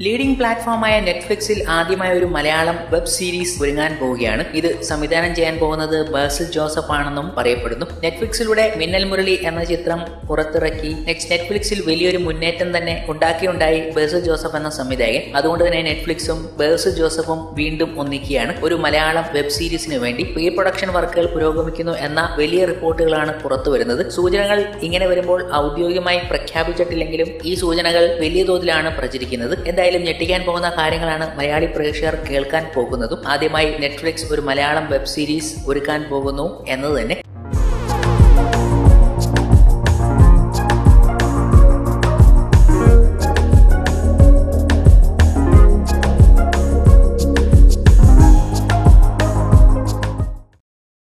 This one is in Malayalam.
ലീഡിംഗ് പ്ലാറ്റ്ഫോമായ നെറ്റ്ഫ്ലിക്സിൽ ആദ്യമായ ഒരു മലയാളം വെബ് സീരീസ് ഒരുങ്ങാൻ പോവുകയാണ് ഇത് സംവിധാനം ചെയ്യാൻ പോകുന്നത് ബേസിൽ ജോസഫ് ആണെന്നും പറയപ്പെടുന്നു നെറ്റ്ഫ്ലിക്സിലൂടെ മിന്നൽ മുരളി എന്ന ചിത്രം പുറത്തിറക്കി നെക്സ്റ്റ് നെറ്റ്ഫ്ലിക്സിൽ വലിയൊരു മുന്നേറ്റം തന്നെ ഉണ്ടാക്കിയുണ്ടായി ബേസിൽ ജോസഫ് എന്ന സംവിധായകൻ അതുകൊണ്ട് തന്നെ നെറ്റ്ഫ്ലിക്സും ബേസിൽ ജോസഫും വീണ്ടും ഒന്നിക്കുകയാണ് ഒരു മലയാളം വെബ് സീരീസിന് വേണ്ടി പ്രീ പ്രൊഡക്ഷൻ വർക്കുകൾ പുരോഗമിക്കുന്നു എന്ന വലിയ റിപ്പോർട്ടുകളാണ് പുറത്തു വരുന്നത് സൂചനകൾ ഇങ്ങനെ വരുമ്പോൾ ഔദ്യോഗികമായി പ്രഖ്യാപിച്ചിട്ടില്ലെങ്കിലും ഈ സൂചനകൾ വലിയ തോതിലാണ് പ്രചരിക്കുന്നത് എന്തായാലും ഞെട്ടിക്കാൻ പോകുന്ന കാര്യങ്ങളാണ് മലയാളി പ്രേക്ഷകർ കേൾക്കാൻ പോകുന്നതും ആദ്യമായി നെറ്റ്ഫ്ലിക്സ് ഒരു മലയാളം വെബ് സീരീസ് ഒരുക്കാൻ പോകുന്നു എന്നത് തന്നെ